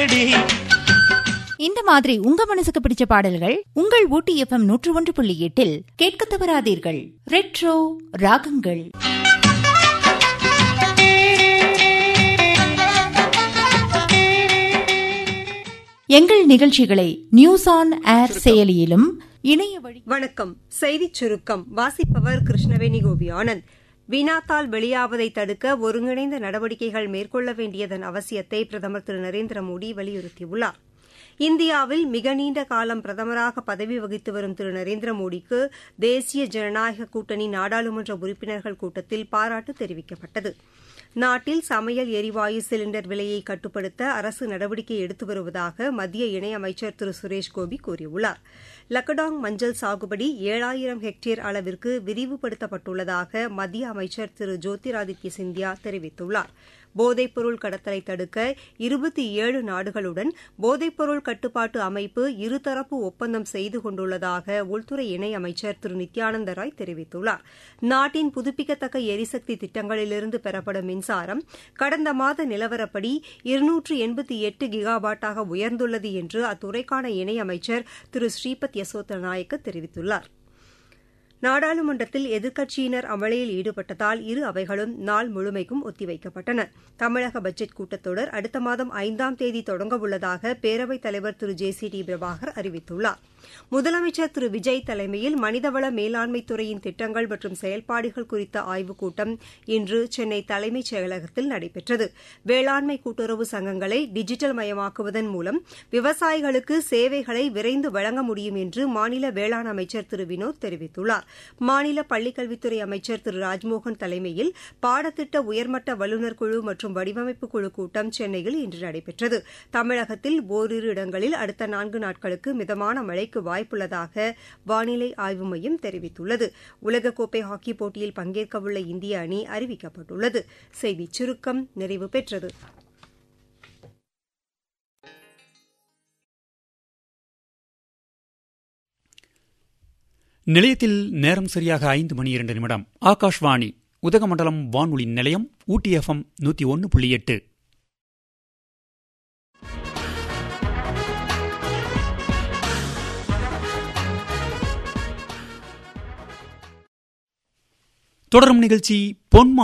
கேளடி இந்த மாதிரி உங்க மனசுக்கு பிடிச்ச பாடல்கள் உங்கள் ஊட்டி எஃப்எம் நூற்று ஒன்று புள்ளி எட்டில் கேட்க தவறாதீர்கள் ரெட்ரோ ராகங்கள் எங்கள் நிகழ்ச்சிகளை நியூஸ் ஆன் ஏர் செயலியிலும் இணைய வழி வணக்கம் செய்திச் சுருக்கம் வாசிப்பவர் கிருஷ்ணவேணி கோபி ஆனந்த் வினாத்தால் வெளியாவதை தடுக்க ஒருங்கிணைந்த நடவடிக்கைகள் மேற்கொள்ள வேண்டியதன் அவசியத்தை பிரதமர் திரு நரேந்திர மோடி வலியுறுத்தியுள்ளார் இந்தியாவில் மிக நீண்ட காலம் பிரதமராக பதவி வகித்து வரும் திரு நரேந்திர மோடிக்கு தேசிய ஜனநாயக கூட்டணி நாடாளுமன்ற உறுப்பினர்கள் கூட்டத்தில் பாராட்டு தெரிவிக்கப்பட்டது நாட்டில் சமையல் எரிவாயு சிலிண்டர் விலையை கட்டுப்படுத்த அரசு நடவடிக்கை எடுத்து வருவதாக மத்திய இணையமைச்சர் திரு சுரேஷ் கோபி கூறியுள்ளார் லக்கடாங் மஞ்சள் சாகுபடி ஏழாயிரம் ஹெக்டேர் அளவிற்கு விரிவுபடுத்தப்பட்டுள்ளதாக மத்திய அமைச்சர் திரு ஜோதிராதித்ய சிந்தியா தெரிவித்துள்ளார் போதைப்பொருள் கடத்தலை தடுக்க இருபத்தி ஏழு நாடுகளுடன் போதைப்பொருள் கட்டுப்பாட்டு அமைப்பு இருதரப்பு ஒப்பந்தம் செய்து கொண்டுள்ளதாக உள்துறை இணையமைச்சர் திரு நித்யானந்த ராய் தெரிவித்துள்ளார் நாட்டின் புதுப்பிக்கத்தக்க எரிசக்தி திட்டங்களிலிருந்து பெறப்படும் மின்சாரம் கடந்த மாத நிலவரப்படி இருநூற்று எண்பத்தி எட்டு கிகாவாட்டாக உயர்ந்துள்ளது என்று அத்துறைக்கான இணையமைச்சர் திரு ஸ்ரீபத் யசோத நாயக்க தெரிவித்துள்ளார் நாடாளுமன்றத்தில் எதிர்க்கட்சியினர் அமளியில் ஈடுபட்டதால் இரு அவைகளும் நாள் முழுமைக்கும் ஒத்திவைக்கப்பட்டன தமிழக பட்ஜெட் கூட்டத்தொடர் அடுத்த மாதம் ஐந்தாம் தேதி தொடங்கவுள்ளதாக பேரவைத் தலைவர் திரு ஜே சி டி பிரபாகர் அறிவித்துள்ளார் முதலமைச்சர் திரு விஜய் தலைமையில் மனிதவள மேலாண்மைத் துறையின் திட்டங்கள் மற்றும் செயல்பாடுகள் குறித்த ஆய்வுக் கூட்டம் இன்று சென்னை தலைமைச் செயலகத்தில் நடைபெற்றது வேளாண்மை கூட்டுறவு சங்கங்களை டிஜிட்டல் மயமாக்குவதன் மூலம் விவசாயிகளுக்கு சேவைகளை விரைந்து வழங்க முடியும் என்று மாநில வேளாண் அமைச்சர் திரு வினோத் தெரிவித்துள்ளார் மாநில பள்ளிக்கல்வித்துறை அமைச்சர் திரு ராஜ்மோகன் தலைமையில் பாடத்திட்ட உயர்மட்ட வல்லுநர் குழு மற்றும் வடிவமைப்பு குழு கூட்டம் சென்னையில் இன்று நடைபெற்றது தமிழகத்தில் ஓரிரு இடங்களில் அடுத்த நான்கு நாட்களுக்கு மிதமான மழைக்கு வாய்ப்புள்ளதாக வானிலை ஆய்வு மையம் தெரிவித்துள்ளது உலகக்கோப்பை ஹாக்கி போட்டியில் பங்கேற்கவுள்ள இந்திய அணி அறிவிக்கப்பட்டுள்ளது செய்திச் சுருக்கம் நிறைவு பெற்றது நிலையத்தில் நேரம் சரியாக ஐந்து மணி இரண்டு நிமிடம் ஆகாஷ்வாணி உதகமண்டலம் வானொலி நிலையம் ஊட்டி எஃப்எம் நூத்தி ஒன்னு புள்ளி எட்டு தொடரும் நிகழ்ச்சி பொன்மா